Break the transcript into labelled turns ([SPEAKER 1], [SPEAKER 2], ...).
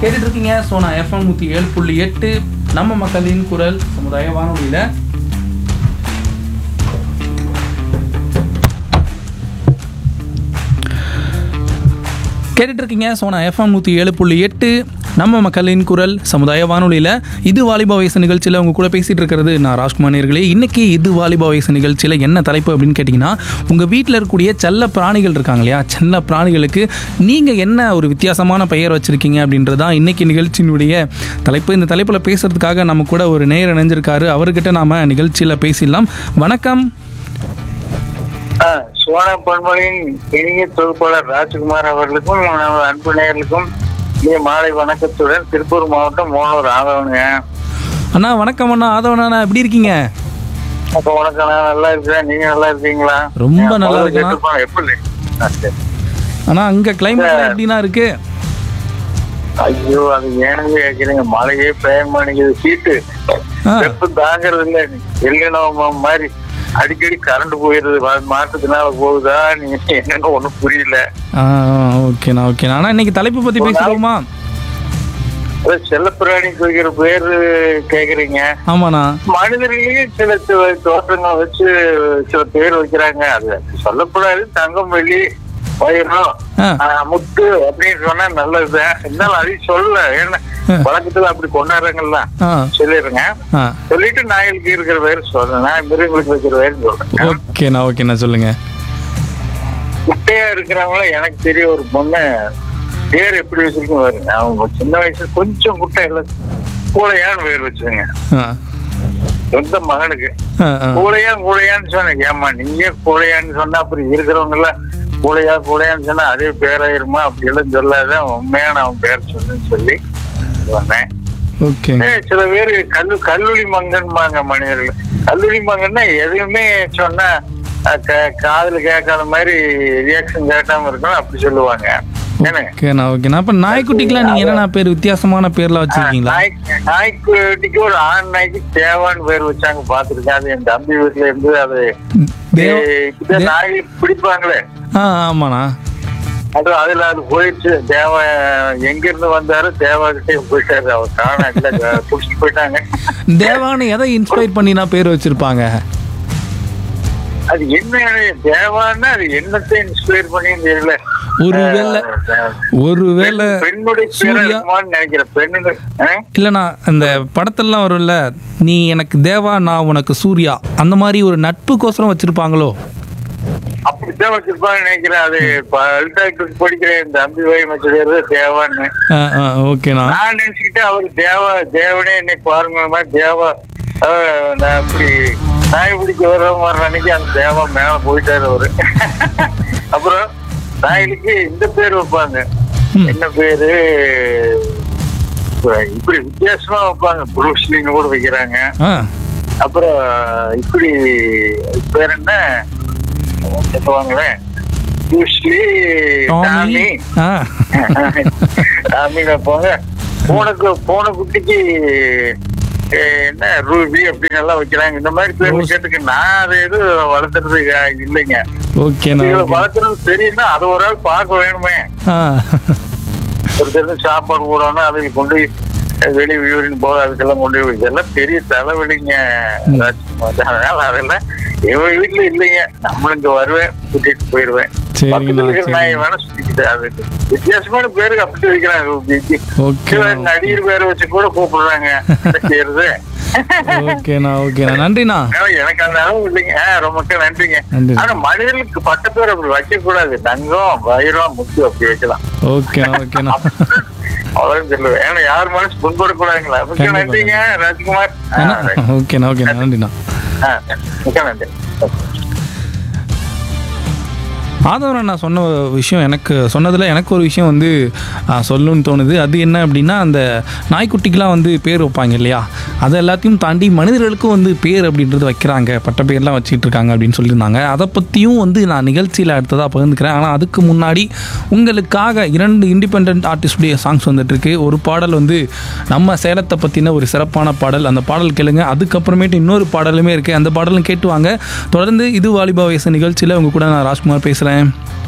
[SPEAKER 1] கேட்டுட்டு இருக்கீங்க சோனா எஃப்எம் நூற்றி ஏழு புள்ளி எட்டு நம்ம மக்களின் குரல் சமுதாய வானொலியில் கேட்டுட்டு இருக்கீங்க சோனா எஃப்எம் நூற்றி ஏழு புள்ளி எட்டு நம்ம மக்களின் குரல் சமுதாய வானொலியில் இது வாலிபா வயசு நிகழ்ச்சியில் உங்க கூட பேசிகிட்டு இருக்கிறது நான் ராஜ்குமார் நேர்களே இன்றைக்கி இது வாலிபா வயசு நிகழ்ச்சியில் என்ன தலைப்பு அப்படின்னு கேட்டிங்கன்னா உங்கள் வீட்டில் இருக்கக்கூடிய செல்ல பிராணிகள் இருக்காங்க இல்லையா செல்ல பிராணிகளுக்கு நீங்கள் என்ன ஒரு வித்தியாசமான பெயர் வச்சுருக்கீங்க அப்படின்றது தான் இன்றைக்கி நிகழ்ச்சியினுடைய தலைப்பு இந்த தலைப்பில் பேசுகிறதுக்காக நம்ம கூட ஒரு நேர் இணைஞ்சிருக்காரு அவர்கிட்ட நாம் நிகழ்ச்சியில் பேசிடலாம் வணக்கம்
[SPEAKER 2] ஆ, சோனா பொன்மொழியின் இனிய தொகுப்பாளர் ராஜ்குமார் அவர்களுக்கும் நமது அன்பு நேயர்களுக்கும் இனிய மாலை வணக்கத்துடன் திருப்பூர் மாவட்டம் மோனூர் ஆதவனுங்க
[SPEAKER 1] அண்ணா வணக்கம் அண்ணா ஆதவண்ணா எப்படி இருக்கீங்க
[SPEAKER 2] அப்ப வணக்கம் நான் நல்லா இருக்கிறேன் நீங்க நல்லா இருக்கீங்களா
[SPEAKER 1] ரொம்ப
[SPEAKER 2] என்
[SPEAKER 1] நல்லா
[SPEAKER 2] குரல்
[SPEAKER 1] இருக்கேன்.
[SPEAKER 2] கேட்டிருப்பாங்க. எப்படி ஆ, சரி.
[SPEAKER 1] அண்ணா அங்கே கிளைமேட் எப்படிண்ணா இருக்கு
[SPEAKER 2] ஐயோ அது ஏனங்க கேக்குறீங்க மழையே பெய்ய மாட்டேங்குது சீட்டு
[SPEAKER 1] ஆ.
[SPEAKER 2] வெப்பம் தாங்கிறது இல்ல எல்லினோ மாதிரி அடிக்கடி கரண்ட் போயிருது வா- மாற்றத்தினால போகுதா நீங்க என்னன்னு ஒண்ணும் புரியல
[SPEAKER 1] ஆ ஓகேண்ணா ஓகேண்ணா அண்ணா இன்னைக்கு தலைப்பு பற்றி பேசிடுவோமா
[SPEAKER 2] அதான் செல்லப்பிராணிக்கு வைக்கிற பேரு கேக்குறீங்க
[SPEAKER 1] ஆமாண்ணா
[SPEAKER 2] மனிதர்களையும் சில சி- தோற்றங்களை வச்சு சில பேர் வைக்கிறாங்க அது சொல்லக்கூடாது தங்கம் வெள்ளி வைரம்
[SPEAKER 1] ஆ.
[SPEAKER 2] ஆ, முத்து அப்படின்னு சொன்னா நல்லதுதான் இருந்தாலும் அதையும் சொல்லல ஏன்னா வழக்கத்துல அப்படி கொண்டாடுறாங்கல்ல
[SPEAKER 1] ஆ
[SPEAKER 2] சொல்லிடுங்க
[SPEAKER 1] ஆ
[SPEAKER 2] சொல்லிட்டு நாய்களுக்கு இருக்கிற பேர் சொல்றேன் நான் மிருகங்களுக்கு வைக்கிற பேர் சொல்றேன்
[SPEAKER 1] ஓகேண்ணா ஓகேண்ணா சொல்லுங்க
[SPEAKER 2] குட்டையா இருக்கிறவங்கள எனக்கு தெரிய ஒரு பொண்ணு பேர் எப்படி வச்சிருக்கோம் பாருங்க அவங்க சின்ன வயசுல கொஞ்சம் குட்டை இல்லை கூடையான்னு பேர் வச்சுருங்க
[SPEAKER 1] ஆ
[SPEAKER 2] சொந்த மகனுக்கு
[SPEAKER 1] ஆ ஆ
[SPEAKER 2] கூடையா கூடையான்னு சொன்னேன் ஏமா நீங்க கூடையான்னு சொன்னா அப்புறம் இருக்கிறவங்க எல்லாம் கூடையா கூடையான்னு சொன்னா அதே பேராயிருமா அப்படி எல்லாம் சொல்லாத உண்மையான அவன் பேர் சொல்லுன்னு சொல்லி சொன்னேன்
[SPEAKER 1] ஓகேங்க
[SPEAKER 2] ஏய், சில பேர் கல்லு கல்லூரி மங்கன்பாங்க மனிதர்கள் கல்லூரி மங்கன்னா எதுவுமே சொன்னா அஹ், க- காதுல கேட்காத மாதிரி ரியாக்ஷன் கேட்காம இருக்கணும் அப்படி சொல்லுவாங்க என்ன
[SPEAKER 1] ஓகேண்ணா ஓகேண்ணா அப்போ நாய்க்குட்டிக்கெலாம் நீங்கள் என்னண்ணா பேர் வித்தியாசமான பேர்லாம் வச்சுருக்கீங்களா
[SPEAKER 2] நாய் நாய்க்குட்டிக்கு ஒரு ஆண் நாய்க்கு தேவான்னு பேர் வச்சாங்க பாத்துருக்கேன் அது என் தம்பி வீட்டுல இருந்து அது
[SPEAKER 1] தேவ
[SPEAKER 2] ஏய், இப்படிதான் நாய் பிடிப்பாங்களே
[SPEAKER 1] ஆ ஆமாண்ணா
[SPEAKER 2] அது அதுல அது போயிடுச்சு தேவ எங்க இருந்து வந்தாரு தேவா கிட்டே போயிட்டாரு அவர் காண இல்ல புடிச்சிட்டு போயிட்டாங்க
[SPEAKER 1] தேவான்னு எதை இன்ஸ்பயர் பண்ணினா பேர் வச்சுருப்பாங்க
[SPEAKER 2] அது என்ன தேவான்னா அது என்னத்தை இன்ஸ்பயர் பண்ணி தெரியல
[SPEAKER 1] ஒருவேளை ஒருவேளை
[SPEAKER 2] பெண்ணுடைய பேரா
[SPEAKER 1] சூர்யா
[SPEAKER 2] இருக்குமான்னு நினைக்கிறேன் பெண்ணுங்க ஆ?
[SPEAKER 1] இல்லைண்ணா அந்த படத்துலலாம் வரும்ல நீ எனக்கு தேவா நான் உனக்கு சூர்யா அந்த மாதிரி ஒரு நட்புக்கோசரம் வச்சுருப்பாங்களோ
[SPEAKER 2] அப்படித்தான் வச்சிருப்பாங்க நினைக்கிறேன் அது பல்டாக்டர் படிக்கிற இந்த அம்பி வகை வச்சிருக்கிறது தேவான்னு
[SPEAKER 1] ஆ ஆ ஓகேண்ணா
[SPEAKER 2] நான் நினைச்சுக்கிட்டு அவர் தேவா தேவனே என்னை பாருங்க மாதிரி தேவா அஹ், நான் அப்படி நாய் பிடிக்க வர்ற மாதிரி அன்னைக்கு அந்த தேவா மேல போயிட்டாரு அவரு அப்புறம் நாய்களுக்கு இந்த பேர் வைப்பாங்க
[SPEAKER 1] ம்.
[SPEAKER 2] என்ன பேரு இப்ப இப்படி வித்தியாசமா வைப்பாங்க புருஷ்லின்னு கூட வைக்கிறாங்க
[SPEAKER 1] ஆ
[SPEAKER 2] அப்புறம் இப்படி பேர் என்ன சொல்லுவாங்களேன் புருஷ்லி
[SPEAKER 1] டாமி
[SPEAKER 2] டாமி
[SPEAKER 1] ஆ
[SPEAKER 2] சாமி வைப்பாங்க பூனைக்கு பூனை குட்டிக்கு அஹ், என்ன ரூபி அப்படின்னு எல்லாம் வைக்கிறாங்க இந்த மாதிரி பேர் விஷயத்துக்கு நான் அதை எதுவும் வளர்த்துறது அஹ், இல்லைங்க
[SPEAKER 1] ஓகேண்ணா
[SPEAKER 2] இதை
[SPEAKER 1] ஓகே
[SPEAKER 2] வளர்த்துறது தெரியும்னா அது ஒரு ஆள் பார்க்க வேணுமே
[SPEAKER 1] ஆ
[SPEAKER 2] ஒரு தெரிஞ்ச சாப்பாடு போடணும் அதை கொண்டு போய் வெளி யூரின் போக அதுக்கெல்லாம் கொண்டு போய் இதெல்லாம் பெரிய தலைவலிங்க ராஜ்குமார். அதனால அதெல்லாம் எங்க வீட்டுல இல்லைங்க நம்மளும் இங்க வருவேன் கூட்டிட்டு போயிருவேன்
[SPEAKER 1] சரிங்கண்ணா,
[SPEAKER 2] பக்கத்துல இருக்கிற
[SPEAKER 1] சரிங்க.
[SPEAKER 2] நாய் வேணா சுத்திக்கிட்டு அது வித்தியாசமான பேருக்கு அப்படி வைக்கிறாங்க
[SPEAKER 1] ஓகே
[SPEAKER 2] சில நடிகர் பேரை வச்சு கூட கூப்பிடுறாங்க என்ன செய்யறது
[SPEAKER 1] ஓகேண்ணா ஓகேண்ணா நன்றிண்ணா
[SPEAKER 2] ஆனா எனக்கு அந்த அளவு இல்லைங்க ஆ, ரொம்ப நன்றிங்க
[SPEAKER 1] நன்றி.
[SPEAKER 2] ஆனா மனிதர்களுக்கு பட்ட பேர் அப்படி வைக்க கூடாது தங்கம் வைரம் முத்து அப்படி வைக்கலாம்
[SPEAKER 1] ஓகேண்ணா ஓகேண்ணா
[SPEAKER 2] அவ்வளவு சொல்லுவேன் ஏன்னா யார் மனசு புண்படக்கூடாதுங்களா மிக்க
[SPEAKER 1] கண்டிப்பா.
[SPEAKER 2] நன்றிங்க ராஜ்குமார் ஆ,
[SPEAKER 1] அண்ணா,
[SPEAKER 2] right.
[SPEAKER 1] ஓகேண்ணா ஓகேண்ணா நன்றிண்ணா
[SPEAKER 2] ஆ, மிக்க நன்றி
[SPEAKER 1] ஆதவரன் நான் சொன்ன விஷயம் எனக்கு சொன்னதில் எனக்கு ஒரு விஷயம் வந்து ஆ, சொல்லணும்னு தோணுது அது என்ன அப்படின்னா அந்த நாய்க்குட்டிக்கெலாம் வந்து பேர் வைப்பாங்க இல்லையா அதை எல்லாத்தையும் தாண்டி மனிதர்களுக்கும் வந்து பேர் அப்படின்றது வைக்கிறாங்க பட்ட பேர்லாம் வச்சுட்டு இருக்காங்க அப்படின்னு சொல்லியிருந்தாங்க அதை பற்றியும் வந்து நான் நிகழ்ச்சியில் அடுத்ததாக பகிர்ந்துக்கிறேன் ஆனால் அதுக்கு முன்னாடி உங்களுக்காக இரண்டு இண்டிபெண்ட் ஆர்டிஸ்டுடைய சாங்ஸ் வந்துட்டுருக்கு ஒரு பாடல் வந்து நம்ம சேலத்தை பற்றின ஒரு சிறப்பான பாடல் அந்த பாடல் கேளுங்க அதுக்கப்புறமேட்டு இன்னொரு பாடலுமே இருக்குது அந்த பாடலும் கேட்டு வாங்க தொடர்ந்து இது வாலிபா வயசு நிகழ்ச்சியில் உங்க கூட நான் ராஜ்குமார் பேசுகிறேன்